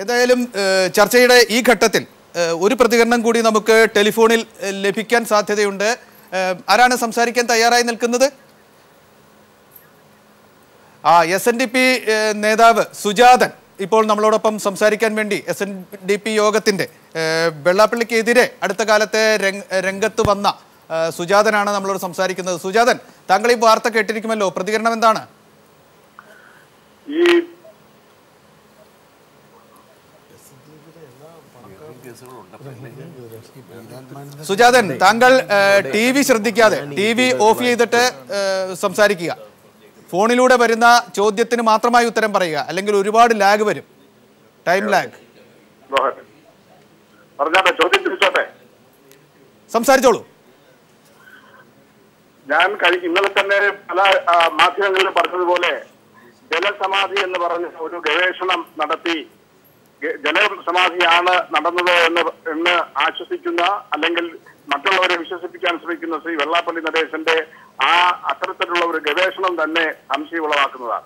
എന്തായാലും ഏഹ്, ചർച്ചയുടെ ഈ ഘട്ടത്തിൽ ഏഹ്, ഒരു പ്രതികരണം കൂടി നമുക്ക് ടെലിഫോണിൽ ഏഹ്, ലഭിക്കാൻ സാധ്യതയുണ്ട് ഏഹ്, ആരാണ് സംസാരിക്കാൻ തയ്യാറായി നിൽക്കുന്നത് ആ എസ് എൻ ഡി പി നേതാവ് സുജാതൻ ഇപ്പോൾ നമ്മളോടൊപ്പം സംസാരിക്കാൻ വേണ്ടി എസ് എൻ ഡി പി യോഗത്തിൻ്റെ വെള്ളാപ്പള്ളിക്കെതിരെ അടുത്ത കാലത്തെ രംഗ- രംഗത്ത് വന്ന ഏഹ്, സുജാതനാണ് നമ്മളോട് സംസാരിക്കുന്നത് സുജാതൻ താങ്കൾ ഈ വാർത്ത കേട്ടിരിക്കുമല്ലോ പ്രതികരണം എന്താണ് ഈ സുജാതൻ താങ്കൾ ടി വി ശ്രദ്ധിക്കാതെ ടി വി ഓഫ് ചെയ്തിട്ട് ഏഹ്, സംസാരിക്കുക ഫോണിലൂടെ വരുന്ന ചോദ്യത്തിന് മാത്രമായി ഉത്തരം പറയുക അല്ലെങ്കിൽ ഒരുപാട് ലാഗ് വരും ടൈം ലാഗ് മോഹൻ പറഞ്ഞാട്ടെ ചോദ്യം തിരിച്ചോട്ടെ സംസാരിച്ചോളൂ ഞാൻ കഴി- ഇന്നലെ തന്നെ പല ആ, മാധ്യമങ്ങളിലും പറഞ്ഞതുപോലെ ജലസമാധി എന്ന് പറഞ്ഞ ഒരു ഗവേഷണം നടത്തി ഗ- ജലസമാധിയാണ് നടന്നത് എന്ന് എന്ന് ആശ്വസിക്കുന്ന അല്ലെങ്കിൽ മറ്റുള്ളവരെ വിശ്വസിപ്പിക്കാൻ ശ്രമിക്കുന്ന ശ്രീ വെള്ളാപ്പള്ളി നടേശന്റെ ആ അത്തരത്തിലുള്ള ഒരു ഗവേഷണം തന്നെ സംശയം ഉളവാക്കുന്നതാണ്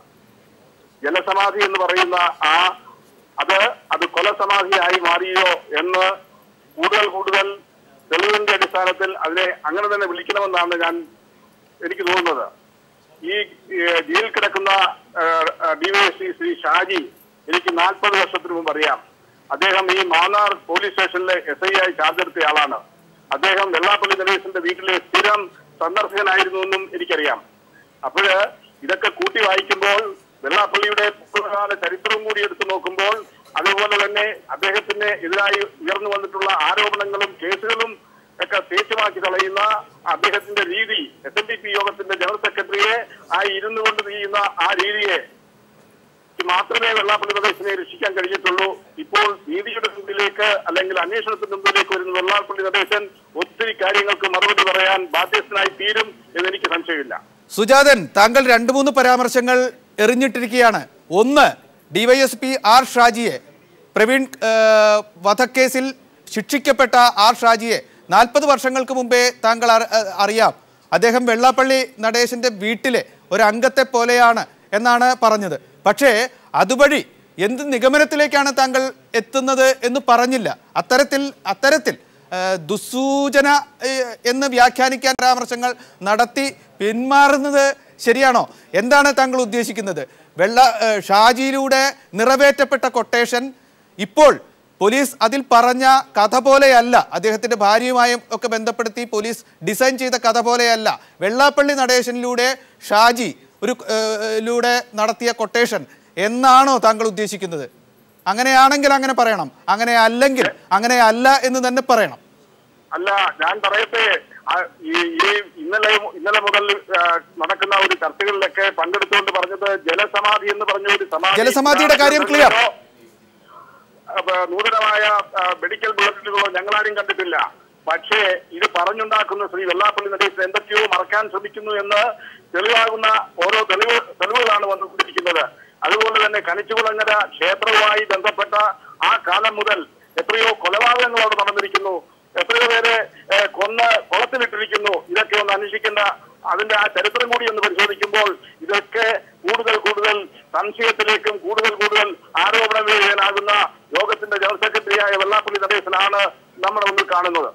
ജലസമാധി എന്ന് പറയുന്ന ആ അത് അത് കൊലസമാധിയായി മാറിയോ എന്ന് കൂടുതൽ കൂടുതൽ തെളിവിന്റെ അടിസ്ഥാനത്തിൽ അതിനെ അങ്ങനെ തന്നെ വിളിക്കണമെന്നാണ് ഞാൻ എനിക്ക് തോന്നുന്നത് ഈ ഏഹ്, ജയിലിൽ കിടക്കുന്ന ഡിവൈഎസ്പി ശ്രീ ഷാജി എനിക്ക് നാൽപ്പത് വർഷത്തിന് മുമ്പ് അറിയാം അദ്ദേഹം ഈ മാന്നാർ പോലീസ് സ്റ്റേഷനിലെ എസ് ഐ ആയി ചാർജ് എടുത്ത ആളാണ് അദ്ദേഹം വെള്ളാപ്പള്ളി ഗണേശന്റെ വീട്ടിലെ സ്ഥിരം സന്ദർശകനായിരുന്നു എന്നും എനിക്കറിയാം അപ്പോഴ് ഇതൊക്കെ കൂട്ടി വായിക്കുമ്പോൾ വെള്ളാപ്പള്ളിയുടെ പൂർവ്വകാല ചരിത്രവും കൂടി എടുത്തു നോക്കുമ്പോൾ അതുപോലെ തന്നെ അദ്ദേഹത്തിന് എതിരായി ഉയർന്നു വന്നിട്ടുള്ള ആരോപണങ്ങളും കേസുകളും ഒക്കെ തേച്ചുമാക്കി കളയുന്ന അദ്ദേഹത്തിന്റെ രീതി എസ് എൻ ഡി പി യോഗത്തിന്റെ ജനറൽ സെക്രട്ടറിയെ ആ ഇരുന്നു കൊണ്ട് ചെയ്യുന്ന ആ രീതിയെ മാത്രമേ വെള്ളാപ്പള്ളി പ്രദേശിനെ രക്ഷിക്കാൻ കഴിഞ്ഞിട്ടുള്ളൂ ഇപ്പോൾ നീതിയുടെ മുമ്പിലേക്ക് അല്ലെങ്കിൽ അന്വേഷണത്തിന്റെ മുമ്പിലേക്ക് വരുന്ന വെള്ളാപ്പള്ളി പ്രദേശൻ ഒത്തിരി കാര്യങ്ങൾക്ക് മറുപടി പറയാൻ ബാധ്യസ്ഥനായി തീരും എന്ന് എനിക്ക് സംശയമില്ല സുജാതൻ താങ്കൾ രണ്ട് മൂന്ന് പരാമർശങ്ങൾ എറിഞ്ഞിട്ടിരിക്കുകയാണ് ഒന്ന് ഡിവൈഎസ്പി ആർ ഷാജിയെ പ്രവീൺ ഏഹ്, വധക്കേസിൽ ശിക്ഷിക്കപ്പെട്ട ആർ ഷാജിയെ നാൽപ്പത് വർഷങ്ങൾക്ക് മുമ്പേ താങ്കൾ അറി- അ- അറിയാം അദ്ദേഹം വെള്ളാപ്പള്ളി നടേശന്റെ വീട്ടിലെ ഒരു അംഗത്തെ പോലെയാണ് എന്നാണ് പറഞ്ഞത് പക്ഷേ അതുവഴി എന്ത് നിഗമനത്തിലേക്കാണ് താങ്കൾ എത്തുന്നത് എന്ന് പറഞ്ഞില്ല അത്തരത്തിൽ അത്തരത്തിൽ ഏഹ്, ദുസ്സൂചന ഏഹ്, എന്ന് വ്യാഖ്യാനിക്കാൻ പരാമർശങ്ങൾ നടത്തി പിന്മാറുന്നത് ശരിയാണോ എന്താണ് താങ്കൾ ഉദ്ദേശിക്കുന്നത് വെള്ള ഏഹ്, ഷാജിയിലൂടെ നിറവേറ്റപ്പെട്ട കൊട്ടേഷൻ ഇപ്പോൾ പോലീസ് അതിൽ പറഞ്ഞ കഥ പോലെയല്ല അദ്ദേഹത്തിൻ്റെ ഭാര്യയുമായും ഒക്കെ ബന്ധപ്പെടുത്തി പോലീസ് ഡിസൈൻ ചെയ്ത കഥ പോലെയല്ല വെള്ളാപ്പള്ളി നടേശനിലൂടെ ഷാജി ഒരു ഏഹ്, ലൂടെ നടത്തിയ കൊട്ടേഷൻ എന്നാണോ താങ്കൾ ഉദ്ദേശിക്കുന്നത് അങ്ങനെയാണെങ്കിൽ അങ്ങനെ പറയണം അങ്ങനെ അല്ലെങ്കിൽ അങ്ങനെ അല്ല എന്ന് തന്നെ പറയണം അല്ല ഞാൻ പറയട്ടെ ആ, ഈ ഈ ഇന്നലെ ഇന്നലെ മുതൽ ആ, നടക്കുന്ന ഒരു ചർച്ചകളിലൊക്കെ പങ്കെടുത്തുകൊണ്ട് പറഞ്ഞത് ജലസമാധി എന്ന് പറഞ്ഞ ഒരു സമാധി ജലസമാധിയുടെ കാര്യം clear. അപ്പൊ നൂതനമായ ആ, മെഡിക്കൽ ബുള്ളറ്റിനുകളോ ഞങ്ങളാരും കണ്ടിട്ടില്ല പക്ഷേ ഇത് പറഞ്ഞുണ്ടാക്കുന്ന ശ്രീ വെള്ളാപ്പള്ളി നടേശൻ എന്തൊക്കെയോ മറക്കാൻ ശ്രമിക്കുന്നു എന്ന് തെളിവാകുന്ന ഓരോ തെളിവ് തെളിവുകളാണ് വന്നുകൊണ്ടിരിക്കുന്നത് അതുപോലെ തന്നെ കണിച്ചുകുളങ്ങര ക്ഷേത്രവുമായി ബന്ധപ്പെട്ട ആ കാലം മുതൽ എത്രയോ കൊലപാതകങ്ങൾ അവിടെ നടന്നിരിക്കുന്നു എത്രയോ പേരെ ഏഹ്, കൊന്ന് കുളത്തിലിട്ടിരിക്കുന്നു ഇതൊക്കെ ഒന്ന് അന്വേഷിക്കുന്ന അതിന്റെ ആ ചരിത്രം കൂടി ഒന്ന് പരിശോധിക്കുമ്പോൾ ഇതൊക്കെ കൂടുതൽ കൂടുതൽ സംശയത്തിലേക്കും കൂടുതൽ കൂടുതൽ ആരോപണ വിധേയനാകുന്ന യോഗത്തിന്റെ ജനറൽ സെക്രട്ടറിയായ വെള്ളാപ്പള്ളി നടേശനാണ് നമ്മുടെ മുന്നിൽ കാണുന്നത്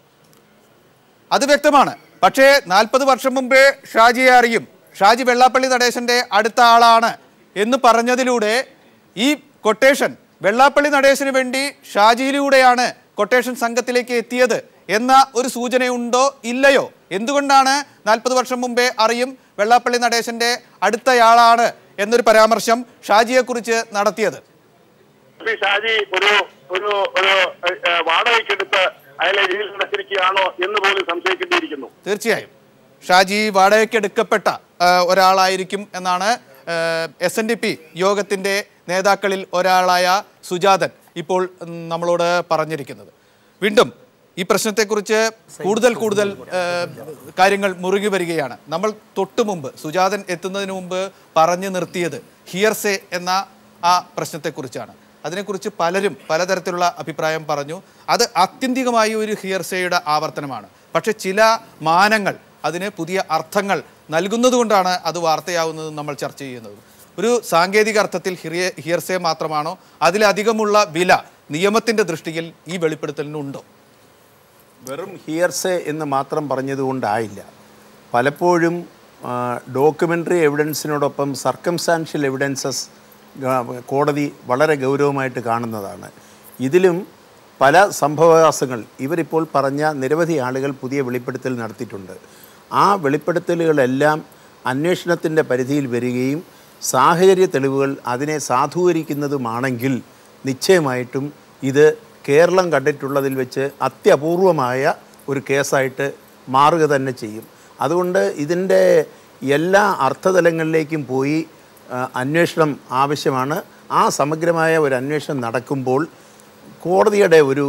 അത് വ്യക്തമാണ് പക്ഷേ നാൽപ്പത് വർഷം മുമ്പേ ഷാജിയെ അറിയും ഷാജി വെള്ളാപ്പള്ളി നടേശന്റെ അടുത്ത ആളാണ് എന്ന് പറഞ്ഞതിലൂടെ ഈ കൊട്ടേഷൻ വെള്ളാപ്പള്ളി നടേശന് വേണ്ടി ഷാജിയിലൂടെയാണ് കൊട്ടേഷൻ സംഘത്തിലേക്ക് എത്തിയത് എന്ന ഒരു സൂചനയുണ്ടോ ഇല്ലയോ എന്തുകൊണ്ടാണ് നാൽപ്പത് വർഷം മുമ്പേ അറിയും വെള്ളാപ്പള്ളി നടേശന്റെ അടുത്തയാളാണ് എന്നൊരു പരാമർശം ഷാജിയെക്കുറിച്ച് നടത്തിയത് ശ്രീ ഷാജി ഒരു ഒരു ഒരു ഏഹ്, വാടകയ്ക്കെടുത്ത് അയാളെ ജയിലിൽ അടച്ചിരിക്കുകയാണോ എന്ന് പോലും സംശയിക്കേണ്ടിയിരിക്കുന്നു തീർച്ചയായും ഷാജി വാടകയ്ക്ക് എടുക്കപ്പെട്ട ആ, ഒരാളായിരിക്കും എന്നാണ് എസ് എൻ ഡി പി യോഗത്തിൻ്റെ നേതാക്കളിൽ ഒരാളായ സുജാതൻ ഇപ്പോൾ ഉം, നമ്മളോട് പറഞ്ഞിരിക്കുന്നത് വീണ്ടും ഈ പ്രശ്നത്തെക്കുറിച്ച് കൂടുതൽ കൂടുതൽ ആ, കാര്യങ്ങൾ മുറുകി വരികയാണ് നമ്മൾ തൊട്ടു മുമ്പ് സുജാതൻ എത്തുന്നതിന് മുമ്പ് പറഞ്ഞു നിർത്തിയത് ഹിയർസെ എന്ന ആ പ്രശ്നത്തെക്കുറിച്ചാണ് അതിനെക്കുറിച്ച് പലരും പലതരത്തിലുള്ള അഭിപ്രായം പറഞ്ഞു അത് ആത്യന്തികമായി ഒരു ഹിയർസയുടെ ആവർത്തനമാണ് പക്ഷെ ചില മാനങ്ങൾ അതിന് പുതിയ അർത്ഥങ്ങൾ നൽകുന്നതുകൊണ്ടാണ് അത് വാർത്തയാവുന്നത് നമ്മൾ ചർച്ച ചെയ്യുന്നത് ഒരു സാങ്കേതിക അർത്ഥത്തിൽ ഹിറിയ ഹിയർസേ മാത്രമാണോ അതിലധികമുള്ള വില നിയമത്തിന്റെ ദൃഷ്ടിയിൽ ഈ വെളിപ്പെടുത്തലിനുണ്ടോ വെറും ഹിയർസെ എന്ന് മാത്രം പറഞ്ഞതുകൊണ്ടായില്ല പലപ്പോഴും ഡോക്യുമെൻ്ററി എവിഡൻസിനോടൊപ്പം സർക്കംസ്റ്റാൻഷ്യൽ എവിഡൻസസ് കോടതി വളരെ ഗൗരവമായിട്ട് കാണുന്നതാണ് ഇതിലും പല സംഭവവികാസങ്ങൾ ഇവരിപ്പോൾ പറഞ്ഞ നിരവധി ആളുകൾ പുതിയ വെളിപ്പെടുത്തൽ നടത്തിയിട്ടുണ്ട് ആ വെളിപ്പെടുത്തലുകളെല്ലാം അന്വേഷണത്തിൻ്റെ പരിധിയിൽ വരികയും സാഹചര്യ തെളിവുകൾ അതിനെ സാധൂകരിക്കുന്നതുമാണെങ്കിൽ നിശ്ചയമായിട്ടും ഇത് കേരളം കണ്ടിട്ടുള്ളതിൽ വെച്ച് അത്യപൂർവമായ ഒരു കേസായിട്ട് മാറുക തന്നെ ചെയ്യും അതുകൊണ്ട് ഇതിൻ്റെ എല്ലാ അർത്ഥതലങ്ങളിലേക്കും പോയി ആ, അന്വേഷണം ആവശ്യമാണ് ആ സമഗ്രമായ ഒരു അന്വേഷണം നടക്കുമ്പോൾ കോടതിയുടെ ഒരു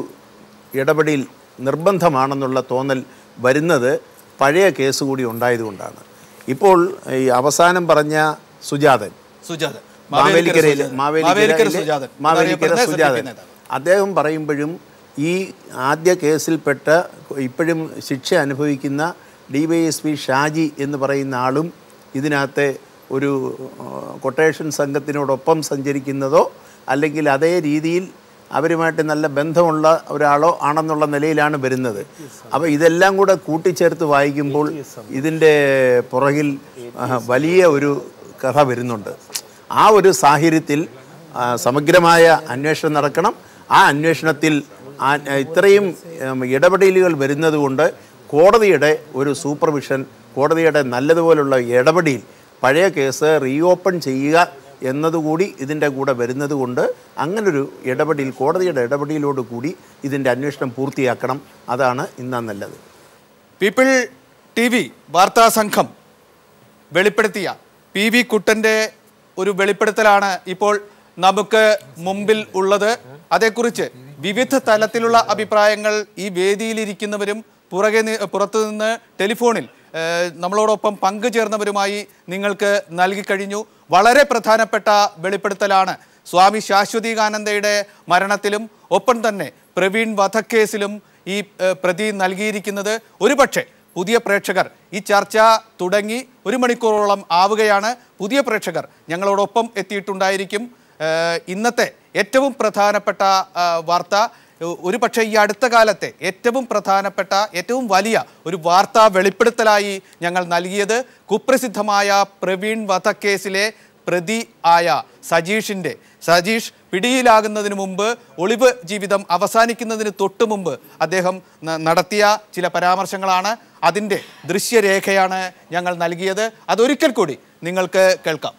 ഇടപെടൽ നിർബന്ധമാണെന്നുള്ള തോന്നൽ വരുന്നത് പഴയ കേസ് കൂടി ഉണ്ടായതുകൊണ്ടാണ് ഇപ്പോൾ ഈ അവസാനം പറഞ്ഞ സുജാതൻ സുജാതൻ മാവേലിക്കരയിൽ മാവേലിക്കര സുജാതൻ മാവേലിക്കര എന്നറിയപ്പെടുന്ന സുജാതൻ SNDP നേതാവ്. അദ്ദേഹം പറയുമ്പോഴും ഈ ആദ്യ കേസിൽപ്പെട്ട ഇപ്പോഴും ശിക്ഷ അനുഭവിക്കുന്ന D Y S P Shaji എന്ന് പറയുന്ന ആളും ഇതിനകത്തെ ഒരു ആ, കൊട്ടേഷൻ സംഘത്തിനോടൊപ്പം സഞ്ചരിക്കുന്നതോ അല്ലെങ്കിൽ അതേ രീതിയിൽ അവരുമായിട്ട് നല്ല ബന്ധമുള്ള ഒരാളോ ആണെന്നുള്ള നിലയിലാണ് വരുന്നത് അപ്പോൾ ഇതെല്ലാം കൂടെ കൂട്ടിച്ചേർത്ത് വായിക്കുമ്പോൾ ഇതിൻ്റെ പുറകിൽ ആ, വലിയ ഒരു കഥ വരുന്നുണ്ട് ആ ഒരു സാഹചര്യത്തിൽ ആ, സമഗ്രമായ അന്വേഷണം നടക്കണം ആ അന്വേഷണത്തിൽ ആ- ഇത്രയും ഉം, ഇടപെടലുകൾ വരുന്നതുകൊണ്ട് കോടതിയുടെ ഒരു സൂപ്പർവിഷൻ കോടതിയുടെ നല്ലതുപോലുള്ള ഇടപെടൽ പഴയ കേസ് റീഓപ്പൺ ചെയ്യുക എന്നതുകൂടി ഇതിൻ്റെ കൂടെ വരുന്നത് കൊണ്ട് അങ്ങനൊരു ഇടപെടൽ കോടതിയുടെ ഇടപെടലോട് കൂടി ഇതിൻ്റെ അന്വേഷണം പൂർത്തിയാക്കണം അതാണ് ഇന്നാ നല്ലത് പീപ്പിൾ ടി വി വാർത്താ സംഘം വെളിപ്പെടുത്തിയ പി വി കുട്ടൻ്റെ ഒരു വെളിപ്പെടുത്തലാണ് ഇപ്പോൾ നമുക്ക് മുമ്പിൽ ഉള്ളത് അതേക്കുറിച്ച് വിവിധ തലത്തിലുള്ള അഭിപ്രായങ്ങൾ ഈ വേദിയിലിരിക്കുന്നവരും പുറകെ നി- പുറത്തു നിന്ന് ടെലിഫോണിൽ ഏഹ്, നമ്മളോടൊപ്പം പങ്കുചേർന്നവരുമായി നിങ്ങൾക്ക് നൽകി കഴിഞ്ഞു വളരെ പ്രധാനപ്പെട്ട വെളിപ്പെടുത്തലാണ് സ്വാമി ശാശ്വതീകാനന്ദയുടെ മരണത്തിലും ഒപ്പം തന്നെ പ്രവീൺ വധക്കേസിലും ഈ ഏഹ്, പ്രതി നൽകിയിരിക്കുന്നത് ഒരുപക്ഷെ പുതിയ പ്രേക്ഷകർ ഈ ചർച്ച തുടങ്ങി ഒരു മണിക്കൂറോളം ആവുകയാണ് പുതിയ പ്രേക്ഷകർ ഞങ്ങളോടൊപ്പം എത്തിയിട്ടുണ്ടായിരിക്കും ഏഹ്, ഇന്നത്തെ ഏറ്റവും പ്രധാനപ്പെട്ട ആ, വാർത്ത ഏഹ്, ഒരു പക്ഷേ ഈ അടുത്ത കാലത്തെ ഏറ്റവും പ്രധാനപ്പെട്ട ഏറ്റവും വലിയ ഒരു വാർത്താ വെളിപ്പെടുത്തലായി ഞങ്ങൾ നൽകിയത് കുപ്രസിദ്ധമായ പ്രവീൺ വധക്കേസിലെ പ്രതി ആയ സജീഷിൻ്റെ സജീഷ് പിടിയിലാകുന്നതിന് മുമ്പ് ഒളിവ് ജീവിതം അവസാനിക്കുന്നതിന് തൊട്ടു മുമ്പ് അദ്ദേഹം ന- നടത്തിയ ചില പരാമർശങ്ങളാണ് അതിൻ്റെ ദൃശ്യരേഖയാണ് ഞങ്ങൾ നൽകിയത് അതൊരിക്കൽ കൂടി നിങ്ങൾക്ക് കേൾക്കാം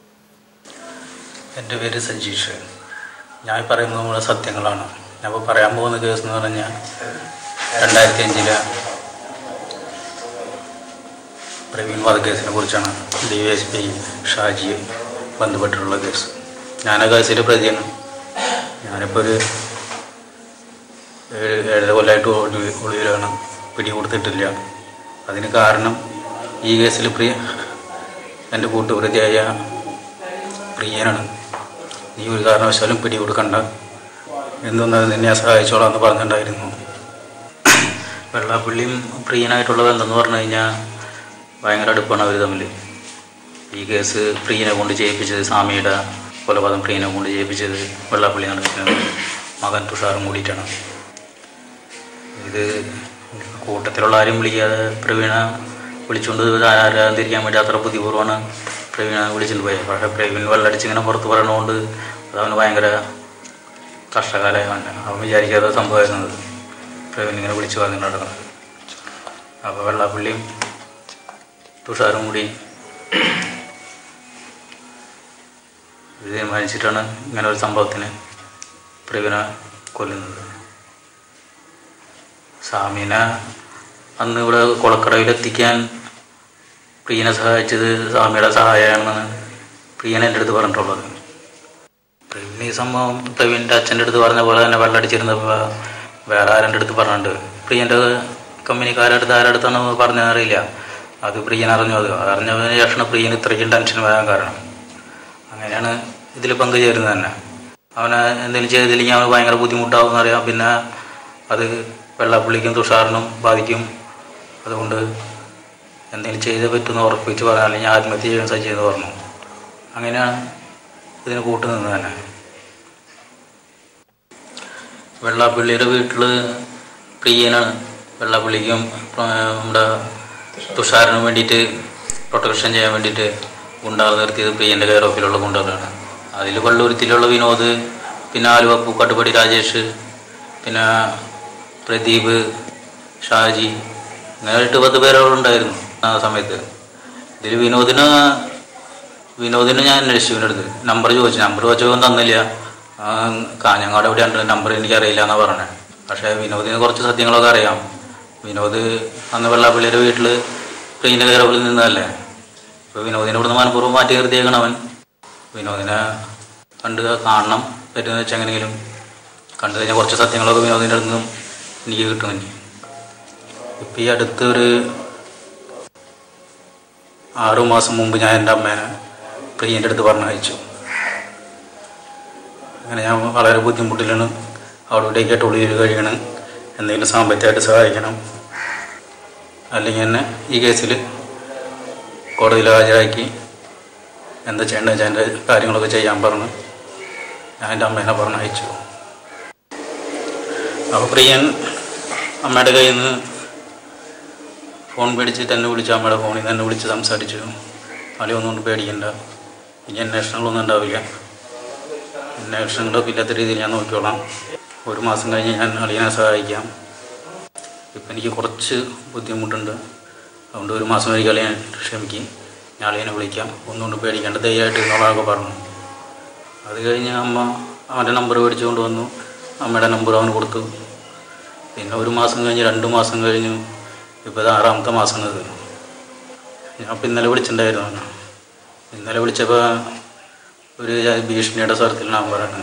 എൻ്റെ പേര് സജീഷ് ഞാൻ ഈ പറയുന്നത് മുഴുവൻ സത്യങ്ങളാണ് ഞാൻ ഇപ്പോൾ പറയാൻ പോകുന്ന കേസ് എന്ന് പറഞ്ഞാൽ രണ്ടായിരത്തി അഞ്ചിലെ പ്രവീൺ വധക്കേസിനെ കുറിച്ചാണ് D Y S P Shaji ബന്ധപ്പെട്ടിട്ടുള്ള കേസ് ഞാൻ ആ കേസിലെ പ്രതിയാണ് ഞാനിപ്പോൾ ഒരു ഏഴ് ഏഴര കൊല്ലമായിട്ട് ഒളി- ഒളിവിലാണ് പിടി കൊടുത്തിട്ടില്ല അതിന് കാരണം ഈ കേസിൽ പ്രിയ എൻ്റെ കൂട്ടുപ്രതിയായ പ്രിയനാണ് നീ ഒരു കാരണവശാലും പിടി കൊടുക്കണ്ട എന്തൊന്നത് നിന്നെ സഹായിച്ചോളാം എന്ന് പറഞ്ഞിട്ടുണ്ടായിരുന്നു വെള്ളാപ്പള്ളിയും പ്രിയനായിട്ടുള്ള ബന്ധം പറഞ്ഞു കഴിഞ്ഞാൽ ഭയങ്കര അടുപ്പാണ് അവർ തമ്മിൽ ഈ കേസ് പ്രിയനെ കൊണ്ട് ചെയ്യിപ്പിച്ചത് സ്വാമിയുടെ കൊലപാതകം പ്രിയനെ കൊണ്ട് ചെയ്യിപ്പിച്ചത് വെള്ളാപ്പള്ളി നടക്കുന്ന മകൻ തുഷാറും കൂടിയിട്ടാണ് ഇത് കൂട്ടത്തിലുള്ള ആരും വിളിക്കാതെ പ്രവീണ വിളിച്ചുകൊണ്ട് ആരാരും തിരിക്കാൻ വേണ്ടി അത്ര ബുദ്ധിപൂർവ്വമാണ് പ്രവീണ വിളിച്ചിട്ട് പോയത് പക്ഷേ പ്രവീൺ വെള്ളടിച്ച് ഇങ്ങനെ പുറത്ത് പറയണതുകൊണ്ട് അത് അവന് ഭയങ്കര കഷ്ടകാലമാണ് അവൻ വിചാരിക്കാത്ത സംഭവമായിരുന്നത് പ്രവീൺ ഇങ്ങനെ വിളിച്ചു പറഞ്ഞു നടക്കുന്നത് അപ്പോൾ വെള്ളാപ്പള്ളിയും തുഷാറും കൂടി ഇത് തീരുമാനിച്ചിട്ടാണ് ഇങ്ങനെ ഒരു സംഭവത്തിന് പ്രവീണ കൊല്ലുന്നത് സ്വാമിനെ അന്ന് ഇവിടെ കുളക്കടവിലെത്തിക്കാൻ പ്രിയനെ സഹായിച്ചത് സ്വാമിയുടെ സഹായമാണെന്നാണ് പ്രിയൻ എൻ്റെ അടുത്ത് പറഞ്ഞിട്ടുള്ളത് പ്രിയൻ ഈ സംഭവം പ്രവീണിൻ്റെ അച്ഛൻ്റെ അടുത്ത് പറഞ്ഞ പോലെ തന്നെ വെള്ളടിച്ചിരുന്നപ്പോൾ വേറെ ആരുടെ അടുത്ത് പറഞ്ഞിട്ടുണ്ട് പ്രിയൻ്റെ കമ്പനിക്കാരുടെ അടുത്ത് ആരുടെ അടുത്താണ് പറഞ്ഞതെന്ന് അറിയില്ല അത് പ്രിയൻ അറിഞ്ഞു അത് അറിഞ്ഞതിന് ശേഷമാണ് പ്രിയൻ ഇത്രയ്ക്കും ടെൻഷൻ വരാൻ കാരണം അങ്ങനെയാണ് ഇതിൽ പങ്കുചേരുന്നത് തന്നെ അവനെ എന്തെങ്കിലും ചെയ്തില്ലെങ്കിൽ അവന് ഭയങ്കര ബുദ്ധിമുട്ടാവും എന്നറിയാം പിന്നെ അത് വെള്ളാപ്പള്ളിക്കും തുഷാറിനും ബാധിക്കും അതുകൊണ്ട് എന്തെങ്കിലും ചെയ്തേ പറ്റുമെന്ന് ഉറപ്പിച്ച് പറഞ്ഞു അല്ലെങ്കിൽ ആത്മഹത്യ ചെയ്യാൻ സജ്ജയെന്ന് പറഞ്ഞു അങ്ങനെയാണ് ഇതിന് കൂട്ടുനിന്നത് തന്നെ വെള്ളാപ്പള്ളിയുടെ വീട്ടിൽ പ്രിയനാണ് വെള്ളാപ്പള്ളിക്കും ആ, നമ്മുടെ തുഷാറിനും വേണ്ടിയിട്ട് പ്രൊട്ടക്ഷൻ ചെയ്യാൻ വേണ്ടിയിട്ട് ഗുണ്ടാകൾ നിർത്തിയത് പ്രിയൻ്റെ കെയർ ഓഫിലുള്ള ഗുണ്ടകളാണ് അതിൽ വള്ളൂരത്തിലുള്ള വിനോദ് പിന്നെ ആലുവ പൂക്കാട്ടുപടി രാജേഷ് പിന്നെ പ്രദീപ് ഷാജി അങ്ങനെ എട്ട് പത്ത് പേരോളുണ്ടായിരുന്നു ആ സമയത്ത് ഇതിൽ വിനോദിന് വിനോദിന് ഞാൻ അന്വേഷിച്ചു ഇവൻ്റെ നമ്പർ ചോദിച്ചു നമ്പർ ചോദിച്ചപ്പോൾ തന്നില്ല ആ, കാഞ്ഞങ്ങാട് എവിടെയാണ് നമ്പർ എനിക്കറിയില്ല എന്നാണ് പറഞ്ഞത് പക്ഷേ വിനോദിന് കുറച്ച് സത്യങ്ങളൊക്കെ അറിയാം വിനോദ് അന്ന് വെള്ളാപ്പള്ളിയുടെ വീട്ടിൽ പ്രീൻ്റെ കയറവിൽ നിന്നതല്ലേ ഇപ്പോൾ വിനോദിനെ ഇവിടുന്ന് മനഃപൂർവ്വം മാറ്റി നിർത്തിയേക്കണം അവൻ വിനോദിനെ കണ്ട് കാണണം പറ്റുമെന്ന് വെച്ചാൽ എങ്ങനെയെങ്കിലും കണ്ടു കഴിഞ്ഞാൽ കുറച്ച് സത്യങ്ങളൊക്കെ വിനോദിൻ്റെ അടുത്ത് നിന്നും എനിക്ക് കിട്ടും ഇനി ഇപ്പം ഈ അടുത്ത് ഒരു ആറു മാസം മുമ്പ് ഞാൻ എൻ്റെ അമ്മേനെ പ്രിയൻ്റെ അടുത്ത് പറഞ്ഞയച്ചു അങ്ങനെ ഞാൻ വളരെ ബുദ്ധിമുട്ടിലാണ് അവിടെ ഇവിടേക്കായിട്ട് ഒളിയിൽ കഴിയണം എന്തെങ്കിലും സാമ്പത്തികമായിട്ട് സഹായിക്കണം അല്ലെങ്കിൽ എന്നെ ഈ കേസിൽ കോടതിയിൽ ഹാജരാക്കി എന്താ ചെയ്യേണ്ടത് വെച്ചാൽ എൻ്റെ കാര്യങ്ങളൊക്കെ ചെയ്യാൻ പറഞ്ഞു ഞാൻ എൻ്റെ അമ്മേനെ പറഞ്ഞയച്ചു അപ്പോൾ പ്രിയൻ അമ്മയുടെ കയ്യിൽ നിന്ന് ഫോൺ പേടിച്ചിട്ട് എന്നെ വിളിച്ചു അമ്മയുടെ ഫോണിൽ നിന്ന് എന്നെ വിളിച്ച് സംസാരിച്ചു അളി ഒന്നുകൊണ്ട് പേടിക്കണ്ട ഇനി അന്വേഷണങ്ങളൊന്നും ഉണ്ടാവില്ല അന്വേഷണങ്ങളൊക്കെ ഇല്ലാത്ത രീതിയിൽ ഞാൻ നോക്കിക്കോളാം ഒരു മാസം കഴിഞ്ഞ് ഞാൻ അളിയനെ സഹായിക്കാം ഇപ്പം എനിക്ക് കുറച്ച് ബുദ്ധിമുട്ടുണ്ട് അതുകൊണ്ട് ഒരു മാസം വരെ അളിയൻ ക്ഷമിക്കും ഞാൻ അളിയനെ വിളിക്കാം ഒന്നുകൊണ്ട് പേടിക്കേണ്ട ധൈര്യമായിട്ട് ഇരുന്നോളാമൊക്കെ പറഞ്ഞു അത് കഴിഞ്ഞ് അമ്മ അവൻ്റെ നമ്പർ മേടിച്ചുകൊണ്ട് വന്നു അമ്മയുടെ നമ്പർ അവന് കൊടുത്തു പിന്നെ ഒരു മാസം കഴിഞ്ഞ് രണ്ട് മാസം കഴിഞ്ഞു ഇപ്പോൾ ഇത് ആറാമത്തെ മാസമാണ് ഇത് ഞാൻ ഇപ്പം ഇന്നലെ വിളിച്ചിട്ടുണ്ടായിരുന്നു അവനെ ഇന്നലെ വിളിച്ചപ്പോൾ ഒരു ജാതി ഭീഷണിയുടെ സ്വരത്തിൽ നമ്പറാണ്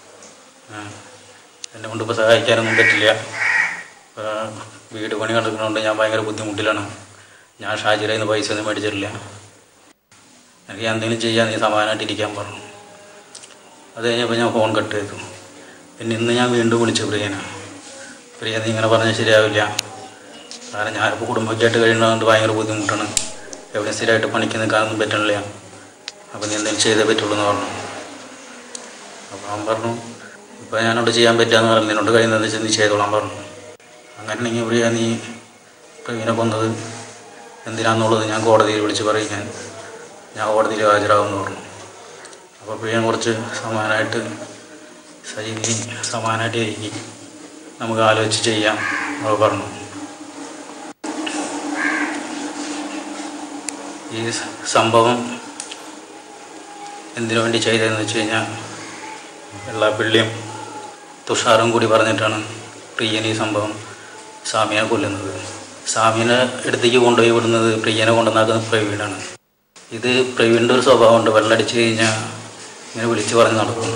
എന്നെ കൊണ്ട് ഇപ്പോൾ സഹായിക്കാനൊന്നും പറ്റില്ല ഇപ്പൊ വീട് പണി നടക്കുന്നതുകൊണ്ട് ഞാൻ ഭയങ്കര ബുദ്ധിമുട്ടിലാണ് ഞാൻ ഷാജിറയിൽ നിന്ന് പൈസ ഒന്നും മേടിച്ചിട്ടില്ല എനിക്ക് എന്തെങ്കിലും ചെയ്യാൻ നീ സമാധാനമായിട്ട് ഇരിക്കാൻ പറഞ്ഞു അത് കഴിഞ്ഞപ്പോൾ ഞാൻ ഫോൺ കട്ട് ചെയ്തു പിന്നെ ഇന്ന് ഞാൻ വീണ്ടും വിളിച്ചു പ്രിയനെ പ്രിയ നീ ഇങ്ങനെ പറഞ്ഞാൽ ശരിയാവില്ല കാരണം ഞാനിപ്പോൾ കുടുംബമൊക്കെയായിട്ട് കഴിയുന്നതുകൊണ്ട് ഭയങ്കര ബുദ്ധിമുട്ടാണ് എവിടെ സ്ഥിരമായിട്ട് പണിക്ക് നിൽക്കാനൊന്നും പറ്റണില്ല അപ്പോൾ നീ എന്തെങ്കിലും ചെയ്തേ പറ്റുള്ളൂ എന്ന് പറഞ്ഞു അപ്പോൾ അവൻ പറഞ്ഞു ഇപ്പോൾ ഞാനോട് ചെയ്യാൻ പറ്റുകയെന്ന് പറഞ്ഞു നിന്നോട് കഴിയുന്നത് വെച്ചാൽ നീ ചെയ്തോളാൻ പറഞ്ഞു അങ്ങനെയാണെങ്കിൽ പ്രിയ നീ പ്രിയനെ കൊന്നത് എന്തിനാന്നുള്ളത് ഞാൻ കോടതിയിൽ വിളിച്ച് പറയും ഞാൻ ഞാൻ കോടതിയിൽ ഹാജരാകുമെന്ന് പറഞ്ഞു അപ്പോൾ പ്രിയൻ കുറച്ച് സമാനമായിട്ട് സജി നീ സമാനമായിട്ട് ഇരിക്കും നമുക്ക് ആലോചിച്ച് ചെയ്യാം എന്നൊക്കെ പറഞ്ഞു ഈ സ- സംഭവം എന്തിനു വേണ്ടി ചെയ്തതെന്ന് വെച്ച് കഴിഞ്ഞാൽ വെള്ളാപ്പിള്ളിയും തുഷാറും കൂടി പറഞ്ഞിട്ടാണ് പ്രിയൻ ഈ സംഭവം സ്വാമിയെ കൊല്ലുന്നത് സ്വാമിനെ അടുത്തേക്ക് കൊണ്ടുപോയി വിടുന്നത് പ്രിയനെ കൊണ്ടുവന്നാക്കുന്നത് പ്രവീണാണ് ഇത് പ്രവീണിൻ്റെ ഒരു സ്വഭാവമുണ്ട് വെള്ളമടിച്ച് കഴിഞ്ഞാൽ ഇങ്ങനെ വിളിച്ച് പറഞ്ഞ് നടക്കും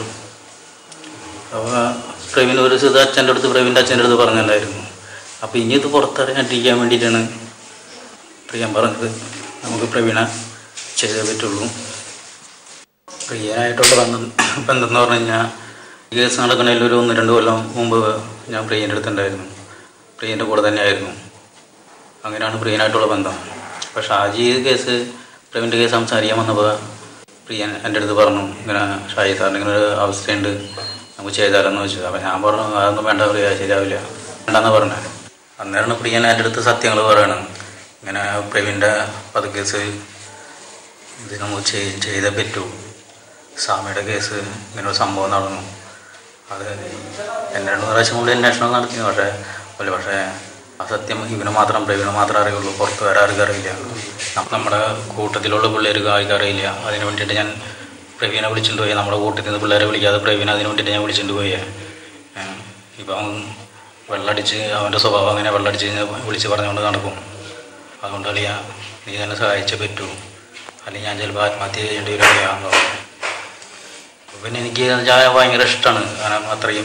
അപ്പോൾ പ്രവീൺ ഒരു സിദ്ധ അച്ഛൻ്റെ അടുത്ത് പ്രവീണിൻ്റെ അച്ഛൻ്റെ അടുത്ത് പറഞ്ഞിട്ടുണ്ടായിരുന്നു അപ്പോൾ ഇനി ഇത് പുറത്തറിഞ്ഞിട്ടിരിക്കാൻ വേണ്ടിയിട്ടാണ് പ്രിയൻ പറഞ്ഞത് നമുക്ക് പ്രവീണ ചെയ്തേ പറ്റുള്ളൂ പ്രിയനായിട്ടുള്ള ബന്ധം ബന്ധം എന്ന് പറഞ്ഞു കഴിഞ്ഞാൽ ഈ കേസ് നടക്കണതിൽ ഒരു ഒന്ന് രണ്ട് കൊല്ലം മുമ്പ് ഞാൻ പ്രിയൻ്റെ അടുത്തുണ്ടായിരുന്നു പ്രിയൻ്റെ കൂടെ തന്നെയായിരുന്നു അങ്ങനെയാണ് പ്രിയനായിട്ടുള്ള ബന്ധം അപ്പോൾ ഷാജി കേസ് പ്രവീണിൻ്റെ കേസ് സംസാരിക്കാൻ വന്നപ്പോൾ പ്രിയൻ എൻ്റെ അടുത്ത് പറഞ്ഞു ഇങ്ങനെ ഷാജി സാറിന് ഇങ്ങനെ ഒരു അവസ്ഥയുണ്ട് നമുക്ക് ചെയ്താലെന്ന് വെച്ചു അപ്പോൾ ഞാൻ പറഞ്ഞു അതൊന്നും വേണ്ട പ്രിയ ശരിയാവില്ല വേണ്ടെന്ന് പറഞ്ഞത് അന്നേരമാണ് പ്രിയൻ എൻ്റെ അടുത്ത് സത്യങ്ങൾ പറയണം ഇങ്ങനെ പ്രവീണിൻ്റെ പതുക്കേസ് ഇത് നമുക്ക് ചെയ്- ചെയ്തേ പറ്റൂ സ്വാമിയുടെ കേസ് ഇങ്ങനെ ഒരു സംഭവം നടന്നു അത് എൻ്റെ രണ്ട് മൂന്ന് പ്രാവശ്യം കൂടി അന്വേഷണം നടത്തി പക്ഷേ ഒരു പക്ഷേ ആ സത്യം ഇവന് മാത്രം പ്രവീണ് മാത്രമേ അറിയുള്ളൂ പുറത്ത് വേറെ ആർക്കും അറിയില്ല നം- നമ്മുടെ കൂട്ടത്തിലുള്ള പിള്ളേർക്ക് ആർക്കും അറിയില്ല അതിന് വേണ്ടിയിട്ട് ഞാൻ പ്രവീണെ വിളിച്ചിട്ട് പോയി നമ്മുടെ കൂട്ടത്തിൽ നിന്ന് പിള്ളേരെ വിളിക്കാതെ പ്രവീണ അതിന് വേണ്ടിയിട്ട് ഞാൻ വിളിച്ചിട്ട് പോയി ഇപ്പം അവൻ വെള്ളടിച്ച് അവൻ്റെ സ്വഭാവം അങ്ങനെ വെള്ളടിച്ച് കഴിഞ്ഞാൽ വിളിച്ച് പറഞ്ഞുകൊണ്ട് നടക്കും അതുകൊണ്ട് അളിയ നീ തന്നെ സഹായിച്ചേ പറ്റൂ അല്ലെങ്കിൽ ഞാൻ ചിലപ്പോൾ ആത്മഹത്യ ചെയ്യേണ്ടി വരും അറിയാമെന്ന് പറഞ്ഞു പിന്നെ എനിക്ക് ചായ ഭയങ്കര ഇഷ്ടമാണ് കാരണം അത്രയും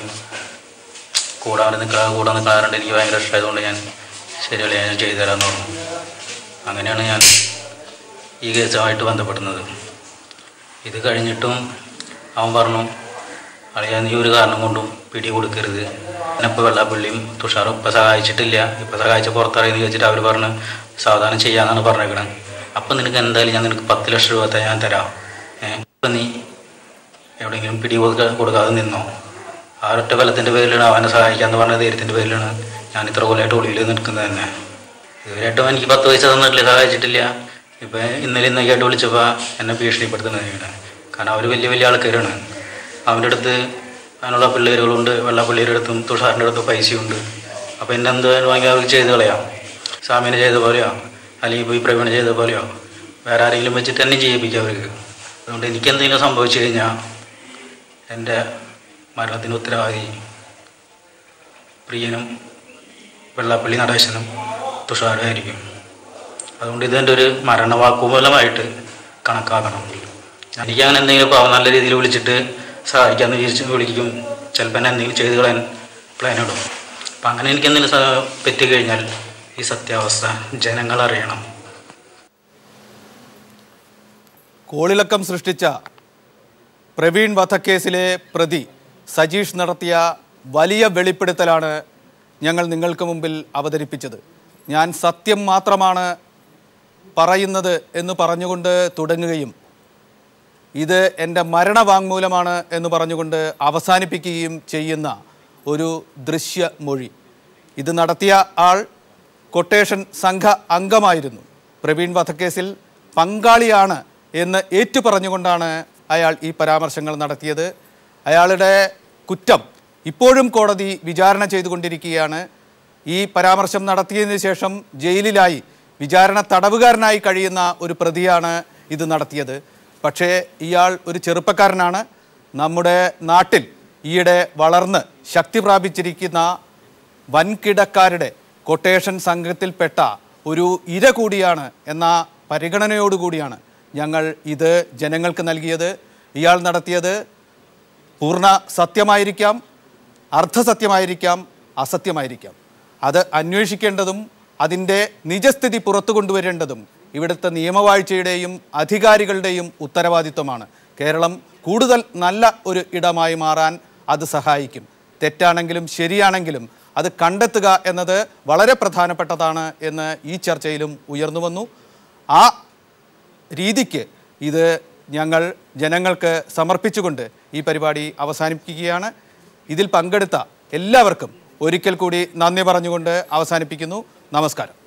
കൂടാതെ നിൽക്കാൻ കൂടെ നിൽക്കാറുണ്ട് എനിക്ക് ഭയങ്കര ഇഷ്ടമായതുകൊണ്ട് ഞാൻ ശരിയല്ല ഞാൻ ചെയ്തു തരാമെന്ന് പറഞ്ഞു അങ്ങനെയാണ് ഞാൻ ഈ കേസുമായിട്ട് ബന്ധപ്പെടുന്നത് ഇത് കഴിഞ്ഞിട്ടും അവൻ പറഞ്ഞു അളിയാ നീ ഒരു കാരണം കൊണ്ടും പിടി കൊടുക്കരുത് എന്നെപ്പോൾ വെള്ളാപ്പള്ളിയും തുഷാറും ഇപ്പം സഹായിച്ചിട്ടില്ല ഇപ്പം സഹായിച്ച പുറത്തറിയെന്ന് ചോദിച്ചിട്ട് അവർ പറഞ്ഞ് സാവധാനം ചെയ്യാമെന്നാണ് പറഞ്ഞേക്കണത് അപ്പം നിനക്ക് എന്തായാലും ഞാൻ നിനക്ക് പത്ത് ലക്ഷം രൂപ ഞാൻ തരാം ഏഹ് ഇപ്പം നീ എവിടെയെങ്കിലും പിടി കൊടുക്ക കൊടുക്കാതെ നിന്നോ ആ ഒറ്റ ഫലത്തിൻ്റെ പേരിലാണ് അവനെ സഹായിക്കാന്ന് പറഞ്ഞ ധൈര്യത്തിൻ്റെ പേരിലാണ് ഞാൻ ഇത്ര കൊല്ലമായിട്ട് ഒളിവിൽ നിൽക്കുന്നത് തന്നെ ഇതുവരെയായിട്ടും എനിക്ക് പത്ത് പൈസ തന്നിട്ടില്ല സഹായിച്ചിട്ടില്ല ഇപ്പം ഇന്നലെ ഇന്നൊക്കെ ആയിട്ട് വിളിച്ചപ്പോൾ എന്നെ ഭീഷണിപ്പെടുത്തുന്നത് കാരണം അവർ വലിയ വലിയ ആൾക്കാരാണ് അവൻ്റെ അടുത്ത് അതിനുള്ള പിള്ളേരുകളുണ്ട് വെള്ള പിള്ളേരുടെ അടുത്തും തുഷാറിൻ്റെ അടുത്തും പൈസയുണ്ട് അപ്പോൾ എന്നെ എന്ത് വാങ്ങി അവർക്ക് ചെയ്ത് കളയാം സാമിനെ ചെയ്ത പോലെയോ അല്ലെങ്കിൽ പോയി പ്രവീണ ചെയ്ത പോലെയോ വേറെ ആരെങ്കിലും വെച്ചിട്ട് തന്നെ ചെയ്യിപ്പിക്കാം അവർക്ക് അതുകൊണ്ട് എനിക്ക് എന്തെങ്കിലും സംഭവിച്ചു കഴിഞ്ഞാൽ എൻ്റെ മരണത്തിന് ഉത്തരവാദി പ്രിയനും വെള്ളാപ്പള്ളി നടേശനും തുഷാരുമായിരിക്കും അതുകൊണ്ട് ഇതെൻ്റെ ഒരു മരണവാക്കുമൂലമായിട്ട് കണക്കാക്കണം എനിക്ക് അങ്ങനെ എന്തെങ്കിലും പാവം നല്ല രീതിയിൽ വിളിച്ചിട്ട് സഹായിക്കാമെന്ന് വിചാരിച്ച് വിളിക്കും ചിലപ്പോൾ എന്നെ എന്തെങ്കിലും ചെയ്ത് കളയാൻ പ്ലാൻ ഇടും അപ്പം അങ്ങനെ എനിക്ക് എന്തെങ്കിലും സ- പറ്റിക്കഴിഞ്ഞാൽ ഈ സത്യാവസ്ഥ ജനങ്ങൾ അറിയണം കോളിളക്കം സൃഷ്ടിച്ച പ്രവീൺ വധക്കേസിലെ പ്രതി സജീഷ് നടത്തിയ വലിയ വെളിപ്പെടുത്തലാണ് ഞങ്ങൾ നിങ്ങൾക്ക് മുമ്പിൽ അവതരിപ്പിച്ചത് ഞാൻ സത്യം മാത്രമാണ് പറയുന്നത് എന്ന് പറഞ്ഞുകൊണ്ട് തുടങ്ങുകയും ഇത് എൻ്റെ മരണവാങ്മൂലമാണ് എന്ന് പറഞ്ഞുകൊണ്ട് അവസാനിപ്പിക്കുകയും ചെയ്യുന്ന ഒരു ദൃശ്യമൊഴി ഇത് നടത്തിയ ആൾ കൊട്ടേഷൻ സംഘ അംഗമായിരുന്നു പ്രവീൺ വധക്കേസിൽ പങ്കാളിയാണ് എന്ന് ഏറ്റുപറഞ്ഞുകൊണ്ടാണ് അയാൾ ഈ പരാമർശങ്ങൾ നടത്തിയത് അയാളുടെ കുറ്റം ഇപ്പോഴും കോടതി വിചാരണ ചെയ്തുകൊണ്ടിരിക്കുകയാണ് ഈ പരാമർശം നടത്തിയതിന് ശേഷം ജയിലിലായി വിചാരണ തടവുകാരനായി കഴിയുന്ന ഒരു പ്രതിയാണ് ഇത് നടത്തിയത് പക്ഷേ ഇയാൾ ഒരു ചെറുപ്പക്കാരനാണ് നമ്മുടെ നാട്ടിൽ ഈയിടെ വളർന്ന് ശക്തി പ്രാപിച്ചിരിക്കുന്ന വൻകിടക്കാരുടെ കൊട്ടേഷൻ സംഘത്തിൽപ്പെട്ട ഒരു ഇര കൂടിയാണ് എന്ന പരിഗണനയോടുകൂടിയാണ് ഞങ്ങൾ ഇത് ജനങ്ങൾക്ക് നൽകിയത് ഇയാൾ നടത്തിയത് പൂർണ്ണ സത്യമായിരിക്കാം അർദ്ധസത്യമായിരിക്കാം അസത്യമായിരിക്കാം അത് അന്വേഷിക്കേണ്ടതും അതിൻ്റെ നിജസ്ഥിതി പുറത്തു കൊണ്ടുവരേണ്ടതും ഇവിടുത്തെ നിയമവാഴ്ചയുടെയും അധികാരികളുടെയും ഉത്തരവാദിത്വമാണ് കേരളം കൂടുതൽ നല്ല ഒരു ഇടമായി മാറാൻ അത് സഹായിക്കും തെറ്റാണെങ്കിലും ശരിയാണെങ്കിലും അത് കണ്ടെത്തുക എന്നത് വളരെ പ്രധാനപ്പെട്ടതാണ് എന്ന് ഈ ചർച്ചയിലും ഉയർന്നു വന്നു ആ രീതിക്ക് ഇത് ഞങ്ങൾ ജനങ്ങൾക്ക് സമർപ്പിച്ചുകൊണ്ട് ഈ പരിപാടി അവസാനിപ്പിക്കുകയാണ് ഇതിൽ പങ്കെടുത്ത എല്ലാവർക്കും ഒരിക്കൽ കൂടി നന്ദി പറഞ്ഞുകൊണ്ട് അവസാനിപ്പിക്കുന്നു നമസ്കാരം